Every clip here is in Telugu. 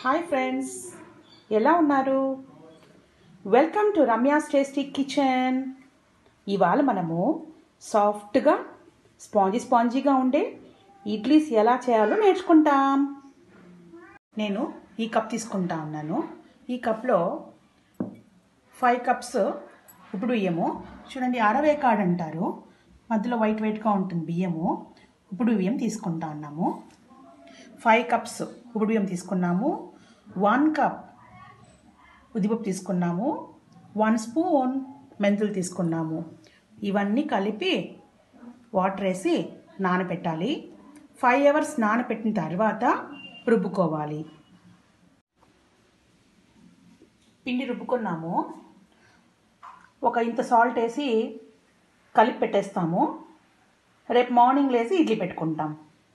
హాయ్ ఫ్రెండ్స్ ఎలా ఉన్నారు welcome to Ramya's tasty kitchen ఇవాళ మనము సాఫ్ట్గా స్పాంజీ స్పాంజీగా ఉండే ఇడ్లీస్ ఎలా చేయాలో నేర్చుకుంటాం నేను ఈ కప్ తీసుకుంటా ఉన్నాను ఈ కప్లో ఫైవ్ కప్స్ ఇప్పుడు బియ్యము చూడండి అరవై కాడ్ అంటారు మధ్యలో వైట్ వైట్గా ఉంటుంది బియ్యము ఇప్పుడు బియ్యం తీసుకుంటా ఉన్నాము ఫైవ్ కప్స్ ఇప్పుడు బియ్యం తీసుకున్నాము వన్ కప్ ఉద్దిపప్పు తీసుకున్నాము వన్ స్పూన్ మెంతులు తీసుకున్నాము ఇవన్నీ కలిపి వాటర్ వేసి నానబెట్టాలి ఫైవ్ అవర్స్ నానబెట్టిన తర్వాత రుబ్బుకోవాలి పిండి రుబ్బుకున్నాము ఒక ఇంత సాల్ట్ వేసి కలిపి పెట్టేస్తాము రేపు మార్నింగ్ లేసి ఇడ్లీ పెట్టుకుంటాం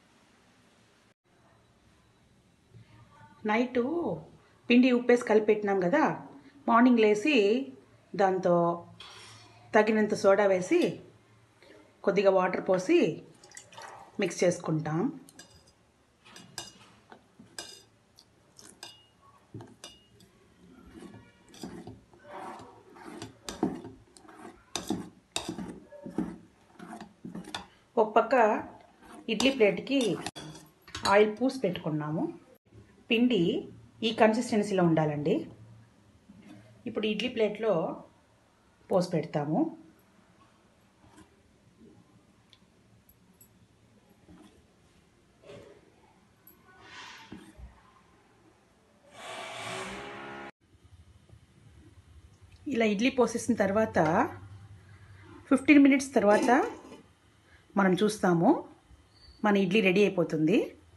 నైటు పిండి ఉప్పేసి కలిపి పెట్టినాం కదా మార్నింగ్ లేసి దాంతో తగినంత సోడా వేసి కొద్దిగా వాటర్ పోసి మిక్స్ చేసుకుంటాం ఒక పక్క ఇడ్లీ ప్లేట్కి ఆయిల్ పూసి పెట్టుకున్నాము పిండి ఈ కన్సిస్టెన్సీలో ఉండాలండి ఇప్పుడు ఇడ్లీ ప్లేట్లో పోసి పెడతాము ఇలా ఇడ్లీ పోసేసిన తర్వాత ఫిఫ్టీన్ మినిట్స్ తర్వాత మనం చూస్తాము మన ఇడ్లీ రెడీ అయిపోతుంది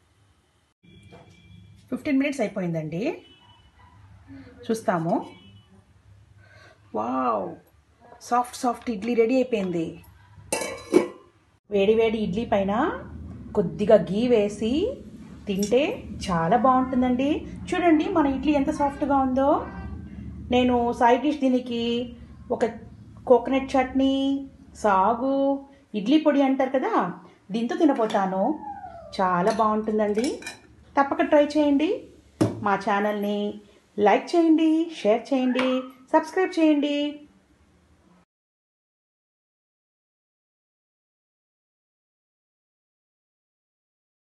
ఫిఫ్టీన్ మినిట్స్ అయిపోయిందండి చూస్తాము wow soft soft idli ready అయిపోయింది వేడి వేడి ఇడ్లీ పైన కొద్దిగా గీ వేసి తింటే చాలా బాగుంటుందండి చూడండి మన ఇడ్లీ ఎంత సాఫ్ట్గా ఉందో నేను సైడ్ డిష్ దీనికి ఒక కోకోనట్ చట్నీ సాగు ఇడ్లీ పొడి అంటారు కదా దీంతో తినపోతాను చాలా బాగుంటుందండి తప్పక ట్రై చేయండి మా ఛానల్ని లైక్ చేయండి షేర్ చేయండి సబ్స్క్రైబ్ చేయండి